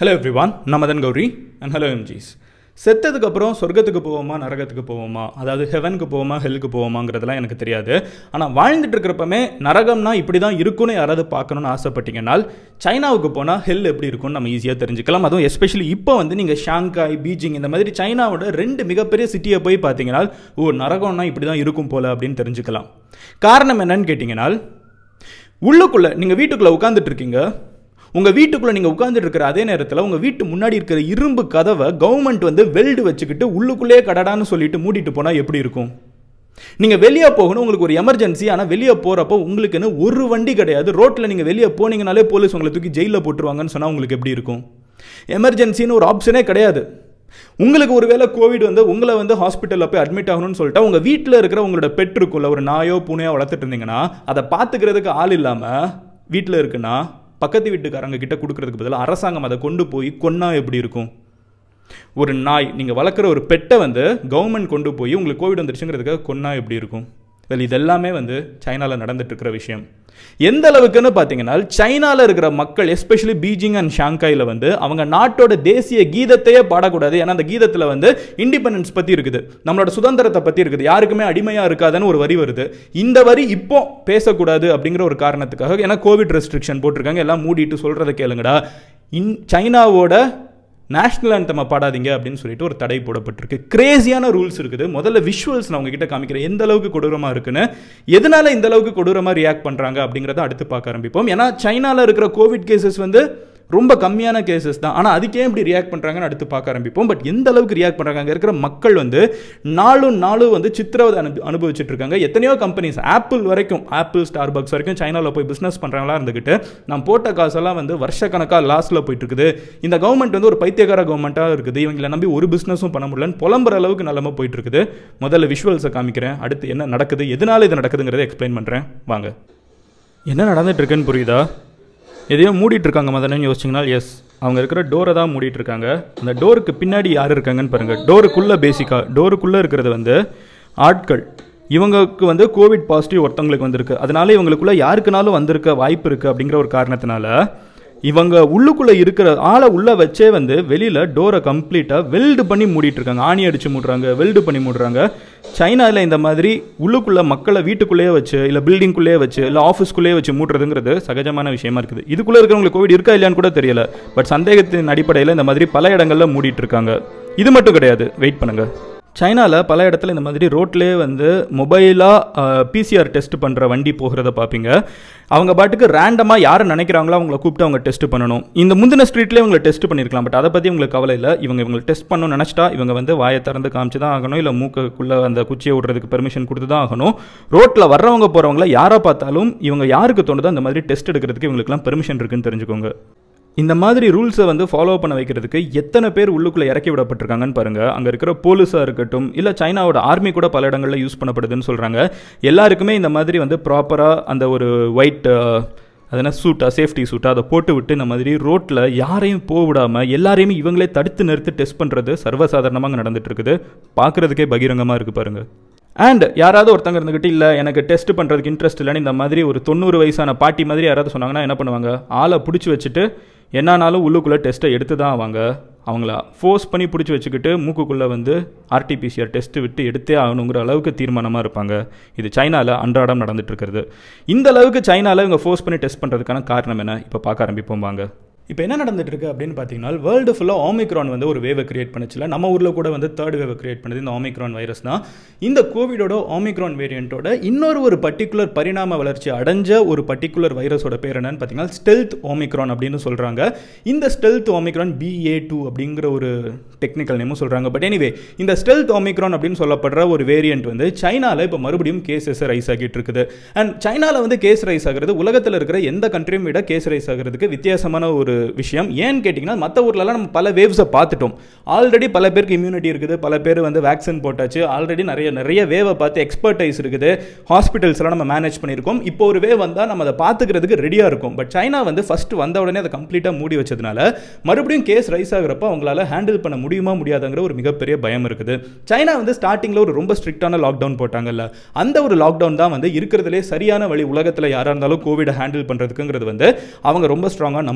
hello everyone நான் Madan Gowri and hello எம்ஜிஸ் செத்ததுக்கு அப்புறம் சொர்க்கத்துக்கு போவோமா நரகத்துக்கு போவோமா அதாவது ஹெவனுக்கு போவோமா ஹெல்லுக்கு போவோமாங்கிறதெல்லாம் எனக்கு தெரியாது ஆனால் வாழ்ந்துட்டு இருக்கிறப்பமே நரகம்னா இப்படி தான் இருக்கும்னு யாராவது பார்க்கணும்னு ஆசைப்பட்டீங்கன்னால் சைனாவுக்கு போனால் ஹெல் எப்படி இருக்கும்னு நம்ம ஈஸியாக தெரிஞ்சுக்கலாம் அதுவும் எஸ்பெஷலி இப்போ வந்து நீங்கள் ஷாங்காய் பீஜிங் இந்த மாதிரி சைனாவோட ரெண்டு மிகப்பெரிய சிட்டியை போய் பார்த்தீங்கன்னா ஓ நரகம்னா இப்படி தான் இருக்கும் போல அப்படின்னு தெரிஞ்சுக்கலாம் காரணம் என்னன்னு கேட்டிங்கன்னா உள்ளுக்குள்ளே நீங்கள் வீட்டுக்குள்ளே உட்காந்துட்டு இருக்கீங்க உங்கள் வீட்டுக்குள்ளே நீங்கள் உட்காந்துட்டு இருக்கிற அதே நேரத்தில் உங்கள் வீட்டு முன்னாடி இருக்கிற இரும்பு கதவை கவர்மெண்ட் வந்து வெல்டு வச்சுக்கிட்டு உள்ளுக்குள்ளேயே கடடான்னு சொல்லிட்டு மூடிட்டு போனால் எப்படி இருக்கும் நீங்கள் வெளியே போகணும் உங்களுக்கு ஒரு எமர்ஜென்சி ஆனால் வெளியே போகிறப்போ உங்களுக்குன்னு ஒரு வண்டி கிடையாது ரோட்டில் நீங்கள் வெளியே போனீங்கனாலே போலீஸ் உங்களை தூக்கி ஜெயிலில் போட்டுருவாங்கன்னு சொன்னால் உங்களுக்கு எப்படி இருக்கும் எமர்ஜென்சின்னு ஒரு ஆப்ஷனே கிடையாது உங்களுக்கு ஒருவேளை கோவிட் வந்து உங்களை வந்து ஹாஸ்பிட்டலில் போய் அட்மிட் ஆகணும்னு சொல்லிட்டு உங்கள் வீட்டில் இருக்கிற உங்களோட பெட் இருக்குல்ல ஒரு நாயோ பூனையோ வளர்த்துட்டு இருந்தீங்கன்னா அதை பார்த்துக்கிறதுக்கு ஆள் இல்லாமல் வீட்டில் இருக்குன்னா பக்கத்து வீட்டுக்காரங்க கிட்ட கொடுக்கறதுக்கு பதிலாக அரசாங்கம் அதை கொண்டு போய் கொன்னா எப்படி இருக்கும் ஒரு நாய் நீங்கள் வளர்க்குற ஒரு பெட்டை வந்து கவர்மெண்ட் கொண்டு போய் உங்களுக்கு கோவிட் வந்துருச்சுங்கிறதுக்காக கொன்னா எப்படி இருக்கும் வெல் இதெல்லாமே வந்து சைனாவில் நடந்துட்டு இருக்கிற விஷயம் எந்த அளவுக்குன்னு பார்த்தீங்கன்னா சைனாவில் இருக்கிற மக்கள் எஸ்பெஷலி பீஜிங் அண்ட் ஷாங்காயில் வந்து அவங்க நாட்டோட தேசிய கீதத்தையே பாடக்கூடாது ஏன்னா அந்த கீதத்தில் வந்து இண்டிபெண்டன்ஸ் பற்றி இருக்குது நம்மளோட சுதந்திரத்தை பற்றி இருக்குது யாருக்குமே அடிமையாக இருக்காதுன்னு ஒரு வரி வருது இந்த வரி இப்போ பேசக்கூடாது அப்படிங்கிற ஒரு காரணத்துக்காக ஏன்னா கோவிட் ரெஸ்ட்ரிக்ஷன் போட்டிருக்காங்க எல்லாம் மூடிட்டு சொல்கிறத கேளுங்கடா இன் சைனாவோட நேஷனல் ஆந்தமை பாடாதீங்க அப்படின்னு சொல்லிட்டு ஒரு தடை போடப்பட்டிருக்கு கிரேசியான ரூல்ஸ் இருக்குது முதல்ல விஷுவல்ஸ் நான் உங்ககிட்ட காமிக்கிறேன் எந்த அளவுக்கு கொடூரமாக இருக்குன்னு எதனால இந்த அளவுக்கு கொடூரமாக ரியாக்ட் பண்ணுறாங்க அப்படிங்கிறத அடுத்து பார்க்க ஆரம்பிப்போம் ஏன்னா சைனாவில் இருக்கிற கோவிட் கேசஸ் வந்து ரொம்ப கம்மியான கேசஸ் தான் ஆனால் அதுக்கே இப்படி ரியாக்ட் பண்ணுறாங்கன்னு அடுத்து பார்க்க ஆரம்பிப்போம் பட் எந்த அளவுக்கு ரியாக்ட் பண்ணுறாங்க அங்கே இருக்கிற மக்கள் வந்து நாளும் நாளும் வந்து சித்திரவதை அனு அனுபவிச்சுட்டு இருக்காங்க எத்தனையோ கம்பெனிஸ் ஆப்பிள் வரைக்கும் ஆப்பிள் ஸ்டார் பக்ஸ் வரைக்கும் சைனாவில் போய் பிஸ்னஸ் பண்ணுறாங்களா இருந்துக்கிட்டு நான் போட்ட காசெல்லாம் வந்து வருஷக்கணக்காக லாஸில் போயிட்டு இருக்குது இந்த கவர்மெண்ட் வந்து ஒரு பைத்தியக்கார கவர்மெண்ட்டாக இருக்குது இவங்களை நம்பி ஒரு பிஸ்னஸும் பண்ண முடியலன்னு புலம்புற அளவுக்கு நிலமை போயிட்டு இருக்குது முதல்ல விஷுவல்ஸை காமிக்கிறேன் அடுத்து என்ன நடக்குது எதனால இது நடக்குதுங்கிறத எக்ஸ்பிளைன் பண்ணுறேன் வாங்க என்ன நடந்துட்டு இருக்குன்னு புரியுதா எதையோ மூடிட்டு இருக்காங்க மதனன்னு யோசிச்சிங்கன்னா எஸ் அவங்க இருக்கிற டோரை தான் மூடிட்டு இருக்காங்க அந்த டோருக்கு பின்னாடி யார் இருக்காங்கன்னு பாருங்கள் டோருக்குள்ளே பேசிக்காக டோருக்குள்ளே இருக்கிறது வந்து ஆட்கள் இவங்களுக்கு வந்து கோவிட் பாசிட்டிவ் ஒருத்தவங்களுக்கு வந்திருக்கு அதனால இவங்களுக்குள்ள யாருக்குனாலும் வந்திருக்க வாய்ப்பு இருக்குது அப்படிங்கிற ஒரு காரணத்தினால இவங்க உள்ளுக்குள்ளே இருக்கிற ஆளை உள்ளே வச்சே வந்து வெளியில் டோரை கம்ப்ளீட்டாக வெல்டு பண்ணி மூடிட்டு இருக்காங்க ஆணி அடித்து மூடுறாங்க வெல்டு பண்ணி மூடுறாங்க சைனாவில் இந்த மாதிரி உள்ளுக்குள்ளே மக்களை வீட்டுக்குள்ளேயே வச்சு இல்லை பில்டிங்குள்ளேயே வச்சு இல்லை ஆஃபீஸ்க்குள்ளேயே வச்சு மூடுறதுங்கிறது சகஜமான விஷயமா இருக்குது இதுக்குள்ளே இருக்கிறவங்களுக்கு கோவிட் இருக்கா இல்லையான்னு கூட தெரியல பட் சந்தேகத்தின் அடிப்படையில் இந்த மாதிரி பல இடங்களில் மூடிட்டு இருக்காங்க இது மட்டும் கிடையாது வெயிட் பண்ணுங்கள் சைனாவில் பல இடத்துல இந்த மாதிரி ரோட்லேயே வந்து மொபைலாக பிசிஆர் டெஸ்ட் பண்ணுற வண்டி போகிறத பார்ப்பீங்க அவங்க பாட்டுக்கு ரேண்டமாக யார் நினைக்கிறாங்களோ அவங்கள கூப்பிட்டு அவங்க டெஸ்ட் பண்ணணும் இந்த முந்தின ஸ்ட்ரீட்லேயே இவங்களை டெஸ்ட் பண்ணியிருக்கலாம் பட் அதை பற்றி உங்களுக்கு கவலை இல்லை இவங்க இவங்களை டெஸ்ட் பண்ணணும்னு நினச்சிட்டா இவங்க வந்து வாயை திறந்து காமிச்சு தான் ஆகணும் இல்லை மூக்குக்குள்ளே அந்த குச்சியை விடுறதுக்கு பெர்மிஷன் கொடுத்து தான் ஆகணும் ரோட்டில் வர்றவங்க போகிறவங்கள யாரை பார்த்தாலும் இவங்க யாருக்கு தோணுதோ அந்த மாதிரி டெஸ்ட் எடுக்கிறதுக்கு இவங்களுக்குலாம் பெர்மிஷன் இருக்குன்னு தெரிஞ்சுக்கோங்க இந்த மாதிரி ரூல்ஸை வந்து ஃபாலோ பண்ண வைக்கிறதுக்கு எத்தனை பேர் உள்ளுக்குள்ளே இறக்கி விடப்பட்டிருக்காங்கன்னு பாருங்கள் அங்கே இருக்கிற போலீஸாக இருக்கட்டும் இல்லை சைனாவோட ஆர்மி கூட பல இடங்களில் யூஸ் பண்ணப்படுதுன்னு சொல்கிறாங்க எல்லாருக்குமே இந்த மாதிரி வந்து ப்ராப்பராக அந்த ஒரு ஒயிட் அதனால் சூட்டா சேஃப்டி சூட்டா அதை போட்டு விட்டு இந்த மாதிரி ரோட்டில் யாரையும் போக விடாமல் எல்லாரையுமே இவங்களே தடுத்து நிறுத்தி டெஸ்ட் பண்ணுறது சர்வசாதாரணமாக நடந்துட்டு இருக்குது பார்க்குறதுக்கே பகிரங்கமாக இருக்குது பாருங்கள் அண்ட் யாராவது ஒருத்தங்க இருந்துக்கிட்டு இல்லை எனக்கு டெஸ்ட் பண்ணுறதுக்கு இன்ட்ரெஸ்ட் இல்லைன்னு இந்த மாதிரி ஒரு தொண்ணூறு வயசான பாட்டி மாதிரி யாராவது சொன்னாங்கன்னா என்ன பண்ணுவாங்க ஆளை பிடிச்சி வச்சுட்டு என்னானாலும் உள்ளுக்குள்ளே டெஸ்ட்டை எடுத்து தான் அவங்க அவங்கள ஃபோர்ஸ் பண்ணி பிடிச்சி வச்சுக்கிட்டு மூக்குக்குள்ளே வந்து ஆர்டிபிசிஆர் டெஸ்ட்டு விட்டு எடுத்தே ஆகணுங்கிற அளவுக்கு தீர்மானமாக இருப்பாங்க இது சைனாவில் அன்றாடம் நடந்துட்டு இருக்கிறது இந்த அளவுக்கு சைனாவில் இவங்க ஃபோர்ஸ் பண்ணி டெஸ்ட் பண்ணுறதுக்கான காரணம் என்ன இப்போ பார்க்க ஆரம்பிப்போம் வாங்க இப்போ என்ன நடந்துட்டு இருக்கு அப்படின்னு பார்த்தீங்கன்னா வேர்ல்டு ஃபுல்லாக ஆமிக்ரான் வந்து ஒரு வேவை கிரியேட் பண்ணுச்சுல நம்ம ஊரில் கூட வந்து தேர்ட் வேவை கிரியேட் பண்ணது இந்த ஆமிக்ரான் வைரஸ் தான் இந்த கோவிடோட ஆமிக்ரான் வேரியண்ட்டோட இன்னொரு ஒரு பர்டிகுலர் பரிணாம வளர்ச்சி அடைஞ்ச ஒரு பர்டிகுலர் வைரஸோட பேர் என்னன்னு பார்த்தீங்கன்னா ஸ்டெல்த் ஓமிக்ரான் அப்படின்னு சொல்கிறாங்க இந்த ஸ்டெல்த் ஓமிக்ரான் பிஏ டூ அப்படிங்கிற ஒரு டெக்னிக்கல் நேமும் சொல்கிறாங்க பட் எனிவே இந்த ஸ்டெல்த் ஓமிக்ரான் அப்படின்னு சொல்லப்படுற ஒரு வேரியண்ட் வந்து சைனாவில் இப்போ மறுபடியும் கேசஸ் ரைஸ் ஆகிட்டு இருக்குது அண்ட் சைனாவில் வந்து கேஸ் ரைஸ் ஆகிறது உலகத்தில் இருக்கிற எந்த கண்ட்ரியும் விட கேஸ் ரைஸ் ஆகிறதுக்கு வித்தியாசமான ஒரு விஷயம் ஏன்னு கேட்டிங்கன்னா மற்ற ஊர்லலாம் நம்ம பல வேவ்ஸை பார்த்துட்டோம் ஆல்ரெடி பல பேருக்கு இம்யூனிட்டி இருக்குது பல பேர் வந்து வேக்சின் போட்டாச்சு ஆல்ரெடி நிறைய நிறைய வேவை பார்த்து எக்ஸ்பர்டைஸ் இருக்குது ஹாஸ்பிட்டல்ஸ்லாம் நம்ம மேனேஜ் பண்ணியிருக்கோம் இப்போ ஒரு வேவ் வந்தால் நம்ம அதை பார்த்துக்கிறதுக்கு ரெடியாக இருக்கும் பட் சைனா வந்து ஃபஸ்ட்டு வந்த உடனே அதை கம்ப்ளீட்டாக மூடி வச்சதுனால மறுபடியும் கேஸ் ரைஸ் ஆகிறப்ப அவங்களால ஹேண்டில் பண்ண முடியுமா முடியாதுங்கிற ஒரு மிகப்பெரிய பயம் இருக்குது சைனா வந்து ஸ்டார்டிங்கில் ஒரு ரொம்ப ஸ்ட்ரிக்டான லாக்டவுன் போட்டாங்கல்ல அந்த ஒரு லாக்டவுன் தான் வந்து இருக்கிறதுலே சரியான வழி உலகத்தில் யாராக இருந்தாலும் கோவிடை ஹேண்டில் பண்ணுறதுக்குங்கிறது வந்து அவங்க ரொம்ப ஸ்ட்ராங்காக நம்புகிற ஒரு விஷயம்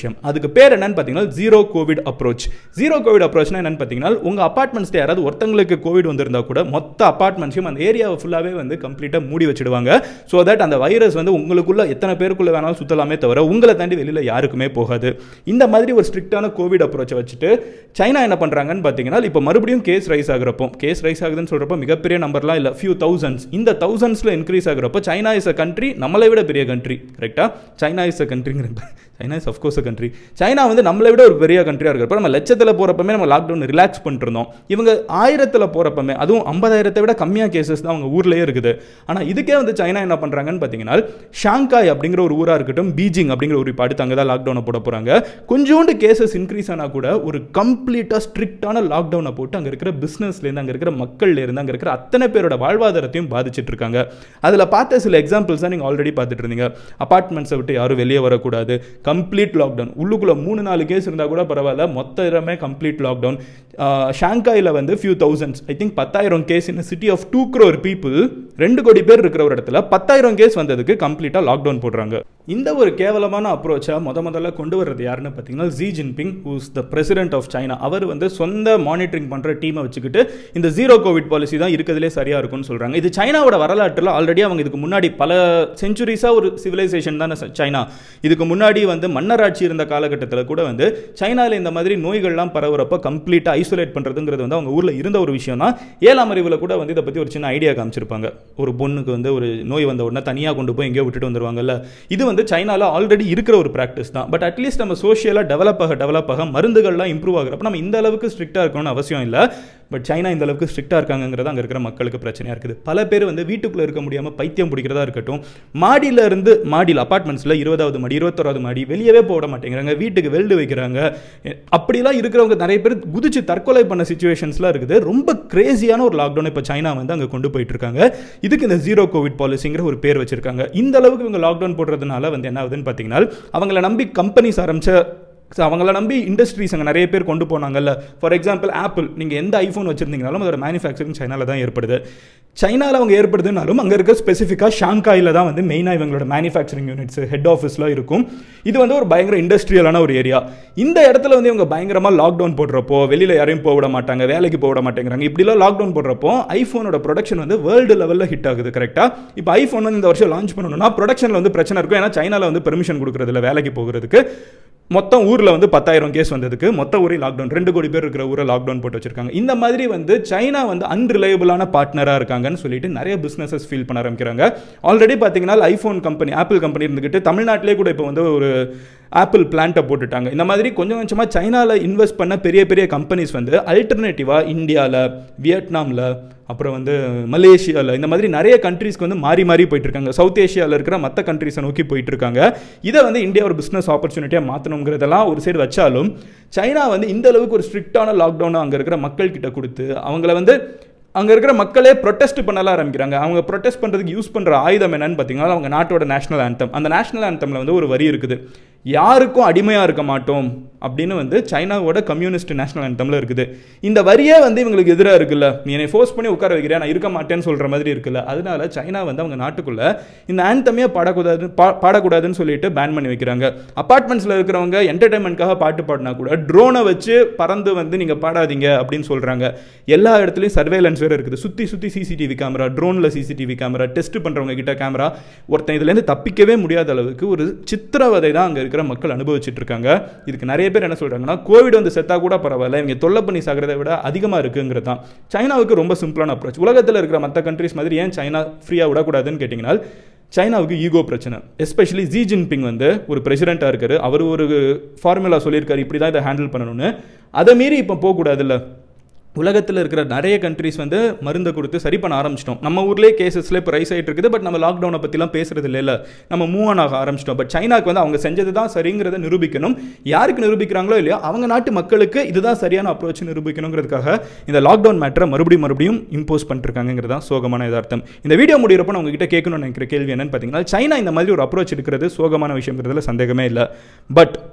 விஷயம் அதுக்கு பேர் என்னன்னு பார்த்தீங்கன்னா zero covid approach zero covid அப்ரோச்னா என்னன்னு பார்த்தீங்கன்னா உங்கள் அப்பார்ட்மெண்ட்ஸில் யாராவது ஒருத்தங்களுக்கு கோவிட் வந்திருந்தா கூட மொத்த அப்பார்ட்மெண்ட்ஸையும் அந்த ஏரியாவை ஃபுல்லாகவே வந்து கம்ப்ளீட்டாக மூடி வச்சிடுவாங்க ஸோ தட் அந்த வைரஸ் வந்து உங்களுக்குள்ள எத்தனை பேருக்குள்ள வேணாலும் சுற்றலாமே தவிர உங்களை தாண்டி வெளியில் யாருக்குமே போகாது இந்த மாதிரி ஒரு ஸ்ட்ரிக்டான கோவிட் அப்ரோச்சை வச்சுட்டு சைனா என்ன பண்ணுறாங்கன்னு பார்த்தீங்கன்னா இப்போ மறுபடியும் கேஸ் ரைஸ் ஆகுறப்போ கேஸ் ரைஸ் ஆகுதுன்னு சொல்கிறப்போ மிகப்பெரிய நம்பர்லாம் இல்லை ஃபியூ தௌசண்ட்ஸ் இந்த தௌசண்ட்ஸில் இன்க்ரீஸ் ஆகுறப்போ சைனா இஸ் அ கண்ட்ரி நம்மளை விட பெரிய கண்ட்ரி கரெக்டாக சைனா இஸ் அ கண்ட்ரிங்கிற China is of course a country China வந்து நம்மளை விட ஒரு பெரிய கண்ட்ரியாக இருக்கிறப்ப நம்ம லட்சத்தில் போகிறப்பமே நம்ம லாக்டவுன் ரிலாக்ஸ் பண்ணிட்டு இருந்தோம் இவங்க ஆயிரத்தில் போகிறப்பமே அதுவும் ஐம்பதாயிரத்தை விட கம்மியாக கேசஸ் தான் அவங்க ஊர்லேயே இருக்குது ஆனால் இதுக்கே வந்து சைனா என்ன பண்ணுறாங்கன்னு பார்த்தீங்கன்னா ஷாங்காய் அப்படிங்கிற ஒரு ஊராக இருக்கட்டும் பீஜிங் அப்படிங்கிற ஒரு இப்போ அடுத்து அங்கே தான் லாக்டவுனை போட போகிறாங்க கொஞ்சோண்டு கேசஸ் இன்க்ரீஸ் ஆனால் கூட ஒரு கம்ப்ளீட்டாக ஸ்ட்ரிக்டான லாக்டவுனை போட்டு அங்கே இருக்கிற பிஸ்னஸ்லேருந்து அங்கே இருக்கிற மக்கள்லேருந்து அங்கே இருக்கிற அத்தனை பேரோட வாழ்வாதாரத்தையும் பாதிச்சிட்டு இருக்காங்க அதில் பார்த்த சில எக்ஸாம்பிள்ஸ் தான் நீங்கள் ஆல்ரெடி பார்த்துட்டு இருந்தீங்க அப்பார்ட்மெண்ட்ஸை விட்டு யாரும் வெளியே வரக்கூடாது கம்ப்ளீட் லாக்டவுன் உள்ளுக்குள்ளே மூணு நாலு கேஸ் இருந்தால் கூட பரவாயில்ல மொத்த இடமே கம்ப்ளீட் லாக்டவுன் ஷாங்காயில் வந்து ஃபியூ தௌசண்ட்ஸ் ஐ திங்க் பத்தாயிரம் case in city of two crore people ரெண்டு கோடி பேர் இருக்கிற ஒரு இடத்துல பத்தாயிரம் கேஸ் வந்ததுக்கு கம்ப்ளீட்டாக லாக்டவுன் போடுறாங்க இந்த ஒரு கேவலமான அப்ரோச்சை முத முதல்ல கொண்டு வர்றது யாருன்னு பார்த்தீங்கன்னா Xi Jinping who's the president of China அவர் வந்து சொந்த மானிட்டரிங் பண்ணுற டீமை வச்சுக்கிட்டு இந்த ஜீரோ கோவிட் பாலிசி தான் இருக்கிறதுலே சரியாக இருக்கும்னு சொல்கிறாங்க இது சைனாவோட வரலாற்றில் ஆல்ரெடி அவங்க இதுக்கு முன்னாடி பல செஞ்சுரிஸாக ஒரு சிவிலைசேஷன் தானே சைனா இதுக்கு முன்னாடி வந்து மன்னராட்சி இருந்த காலகட்டத்தில் கூட வந்து சைனாவில் இந்த மாதிரி நோய்கள்லாம் பரவுறப்ப கம்ப்ளீட்டாக ஐசோலேட் பண்ணுறதுங்கிறது வந்து அவங்க ஊரில் இருந்த ஒரு விஷயம் தான் ஏழாம் அறிவில் கூட வந்து இதை பற்றி ஒரு சின்ன ஐடியா காமிச்சிருப்பாங்க ஒரு பொண்ணுக்கு வந்து ஒரு நோய் வந்த உடனே தனியாக கொண்டு போய் எங்கேயோ விட்டுட்டு வந்துருவாங்கல்ல இது வந்து சைனாவில் ஆல்ரெடி இருக்கிற ஒரு ப்ராக்டிஸ் தான் பட் அட்லீஸ்ட் நம்ம சோஷியலாக டெவலப் ஆக டெவலப் ஆக மருந்துகள்லாம் இம்ப்ரூவ் ஆகிறப்ப நம்ம இந்த அளவுக்கு ஸ்ட்ரிக்டாக இருக்கணும்னு அவசியம் இல்லை பட் சைனா இந்த அளவுக்கு ஸ்ட்ரிக்டாக இருக்காங்கிறது அங்கே இருக்கிற மக்களுக்கு பிரச்சனையாக இருக்குது பல பேர் வந்து வீட்டுக்குள்ளே இருக்க முடியாமல் பைத்தியம் பிடிக்கிறதா இருக்கட்டும் மாடியில் இருந்து மாடியில் அப்பார்ட்மெண்ட்ஸில் இருபதாவது மாடி இருபத்தோராவது மாடி வெளியவே போட மாட்டேங்கிறாங்க வீட்டுக்கு வெல்டு வைக்கிறாங்க அப்படிலாம் இருக்கிறவங்க நிறைய பேர் குதிச்சு தற்கொலை பண்ண சுச்சுவேஷன்ஸ்லாம் இருக்குது ரொம்ப கிரேசியான ஒரு லாக்டவுன் இப்போ சைனா வந்து அங்கே கொண்டு போயிட்டு இருக்காங்க இதுக்கு இந்த ஜீரோ கோவிட் பாலிசிங்கிற ஒரு பேர் வச்சிருக்காங்க இந்த அளவுக்கு இவங்க லாக்டவுன் போடுறதுனால வந்து என்ன ஆகுதுன்னு பார்த்தீங்கன்னா அவங்கள நம்பி கம்பெனிஸ் ஆரம்பிச்ச ஸோ அவங்கள நம்பி இண்டஸ்ட்ரீஸ் அங்கே நிறைய பேர் கொண்டு போனாங்கல்ல ஃபார் எக்ஸாம்பிள் ஆப்பிள் நீங்கள் எந்த ஐஃபோன் வச்சிருந்தீங்கனாலும் அதோட மேனுஃபேக்சரிங் சைனாவில் தான் ஏற்படுது சைனாவில் அவங்க ஏற்படுதுனாலும் அங்கே இருக்க ஸ்பெசிஃபிக்காக ஷாங்காயில் தான் வந்து மெயினாக இவங்களோட மேனுஃபேக்சரிங் யூனிட்ஸ் ஹெட் ஆஃபீஸ்லாம் இருக்கும் இது வந்து ஒரு பயங்கர இண்டஸ்ட்ரியலான ஒரு ஏரியா இந்த இடத்துல வந்து இவங்க பயங்கரமாக லாக்டவுன் போடுறப்போ வெளியில் யாரையும் போக விட மாட்டாங்க வேலைக்கு போக விட மாட்டேங்கிறாங்க இப்படிலாம் லாக்டவுன் போடுறப்போ ஐஃபோனோட ப்ரொடக்ஷன் வந்து வேர்ல்டு லெவலில் ஹிட் ஆகுது கரெக்டாக இப்போ ஐஃபோன் வந்து இந்த வருஷம் லான்ச் பண்ணணும்னா ப்ரொடக்ஷனில் வந்து பிரச்சனை இருக்கும் ஏன்னா சைனாவில் வந்து பெர்மிஷன் கொடுக்குறதில்ல வேலைக்கு போகிறதுக்கு மொத்தம் ஊரில் வந்து பத்தாயிரம் கேஸ் வந்ததுக்கு மொத்த ஊரே லாக்டவுன் ரெண்டு கோடி பேர் இருக்கிற ஊரை லாக்டவுன் போட்டு வச்சிருக்காங்க இந்த மாதிரி வந்து சைனா வந்து அன்ரிலையபிளான பார்ட்னராக இருக்காங்கன்னு சொல்லிட்டு நிறைய பிஸ்னஸஸ் ஃபீல் பண்ண ஆரம்பிக்கிறாங்க ஆல்ரெடி பார்த்தீங்கன்னா ஐஃபோன் கம்பெனி ஆப்பிள் கம்பெனி இருந்துக்கிட்டு தமிழ்நாட்டிலே கூட இப்போ வந்து ஒரு ஆப்பிள் பிளான்ட்டை போட்டுட்டாங்க இந்த மாதிரி கொஞ்சம் கொஞ்சமாக சைனாவில் இன்வெஸ்ட் பண்ண பெரிய பெரிய கம்பெனிஸ் வந்து அல்டர்னேட்டிவாக இந்தியாவில் வியட்நாமில் அப்புறம் வந்து மலேசியாவில் இந்த மாதிரி நிறைய கண்ட்ரீஸ்க்கு வந்து மாறி மாறி போயிட்டு இருக்காங்க சவுத் ஏஷியாவில் இருக்கிற மற்ற கண்ட்ரீஸை நோக்கி போயிட்டு இருக்காங்க இதை வந்து இந்தியா ஒரு பிஸ்னஸ் ஆப்பர்ச்சுனிட்டியாக மாற்றணுங்கிறதெல்லாம் ஒரு சைடு வச்சாலும் சைனா வந்து இந்த அளவுக்கு ஒரு ஸ்ட்ரிக்டான லாக்டவுனை அங்கே இருக்கிற மக்கள் கிட்ட கொடுத்து அவங்கள வந்து அங்கே இருக்கிற மக்களே ப்ரொட்டஸ்ட் பண்ணலாம் ஆரம்பிக்கிறாங்க அவங்க ப்ரொட்டஸ்ட் பண்ணுறதுக்கு யூஸ் பண்ணுற ஆயுதம் என்னன்னு பார்த்தீங்கன்னா அவங்க நாட்டோட நேஷனல் ஆந்தம் அந்த நேஷனல் ஆந்தமில் வந்து ஒரு வரி இருக்குது யாருக்கும் அடிமையாக இருக்க மாட்டோம் அப்படின்னு வந்து சைனாவோட கம்யூனிஸ்ட் நேஷனல் ஆந்தமில் இருக்குது இந்த வரியே வந்து இவங்களுக்கு எதிராக இருக்குல்ல நீ என்னை ஃபோர்ஸ் பண்ணி உட்கார வைக்கிறேன் நான் இருக்க மாட்டேன்னு சொல்கிற மாதிரி இருக்குல்ல அதனால சைனா வந்து அவங்க நாட்டுக்குள்ளே இந்த ஆந்தமே பாடக்கூடாது பா பாடக்கூடாதுன்னு சொல்லிட்டு பேன் பண்ணி வைக்கிறாங்க அப்பார்ட்மெண்ட்ஸில் இருக்கிறவங்க என்டர்டைன்மெண்ட்காக பாட்டு பாடினா கூட ட்ரோனை வச்சு பறந்து வந்து நீங்கள் பாடாதீங்க அப்படின்னு சொல்கிறாங்க எல்லா இடத்துலையும் சர்வேலன்ஸ் வேறு இருக்குது சுற்றி சுற்றி சிசிடிவி கேமரா ட்ரோனில் சிசிடிவி கேமரா டெஸ்ட் பண்ணுறவங்க கிட்ட கேமரா ஒருத்தன் இதுலேருந்து தப்பிக்கவே முடியாத அளவுக்கு ஒரு சித்திரவதை தான் அங்கே இருக்கிற மக்கள் அனுபவிச்சுட்டு இருக்காங்க இதுக்கு நிறைய பேர் என்ன சொல்கிறாங்கன்னா கோவிட் வந்து செத்தா கூட பரவாயில்ல இவங்க தொல்லை பண்ணி சாகிறத விட அதிகமாக இருக்குங்கிறது தான் சைனாவுக்கு ரொம்ப சிம்பிளான அப்ரோச் உலகத்தில் இருக்கிற மற்ற கண்ட்ரிஸ் மாதிரி ஏன் சைனா ஃப்ரீயாக விடக்கூடாதுன்னு கேட்டிங்கன்னா சைனாவுக்கு ஈகோ பிரச்சனை எஸ்பெஷலி ஜி ஜின்பிங் வந்து ஒரு பிரசிடெண்ட்டாக இருக்காரு அவர் ஒரு ஃபார்முலா சொல்லியிருக்காரு இப்படி தான் இதை ஹேண்டில் பண்ணணும்னு அதை மீறி இப்போ போகக்கூடாதுல்ல உலகத்தில் இருக்கிற நிறைய கண்ட்ரிஸ் வந்து மருந்தை கொடுத்து சரி பண்ண ஆரம்பிச்சிட்டோம் நம்ம ஊர்லேயே கேசஸ்ல இப்போ ரைஸ் ஆகிட்டு இருக்குது பட் நம்ம லாக்டவுனை பற்றிலாம் பேசுறது இல்லை நம்ம மூவ் ஆன் ஆக ஆரம்பிச்சிட்டோம் பட் சைனாக்கு வந்து அவங்க செஞ்சது தான் சரிங்கிறத நிரூபிக்கணும் யாருக்கு நிரூபிக்கிறாங்களோ இல்லையோ அவங்க நாட்டு மக்களுக்கு இதுதான் சரியான அப்ரோச் நிரூபிக்கணுங்கிறதுக்காக இந்த லாக்டவுன் மேட்டரை மறுபடியும் மறுபடியும் இம்போஸ் பண்ணிருக்காங்கிறது தான் சோகமான யதார்த்தம் இந்த வீடியோ முடிகிறப்ப நான் உங்ககிட்ட கேட்கணும்னு நினைக்கிற கேள்வி என்னன்னு பார்த்தீங்கன்னா சைனா இந்த மாதிரி ஒரு அப்ரோச் எடுக்கிறது சோகமான விஷயங்கிறதுல சந்தேகமே இல்லை பட்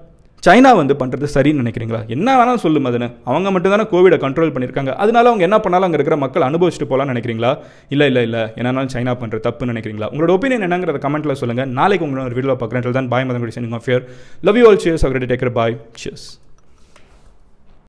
சைனா வந்து பண்ணுறது சரின்னு நினைக்கிறீங்களா என்ன வேணாலும் சொல்லும் அதுன்னு அவங்க மட்டும் தானே கோவிடை கண்ட்ரோல் பண்ணியிருக்காங்க அதனால அவங்க என்ன பண்ணாலும் அங்கே இருக்கிற மக்கள் அனுபவிச்சுட்டு போகலாம்னு நினைக்கிறீங்களா இல்லை இல்லை இல்லை என்னன்னாலும் சைனா பண்ணுற தப்புன்னு நினைக்கிறீங்களா உங்களோட ஒப்பீனியன் என்னங்கிறத கமெண்ட்டில் சொல்லுங்கள் நாளைக்கு உங்களோட வீடியோ பார்க்குறேன் தான் பாய் மதன் குடி ஆஃப் ஃபியர் லவ் யூ ஆல் சியர்ஸ் அவர்கிட்ட டேக்கர் பாய் சியர்ஸ்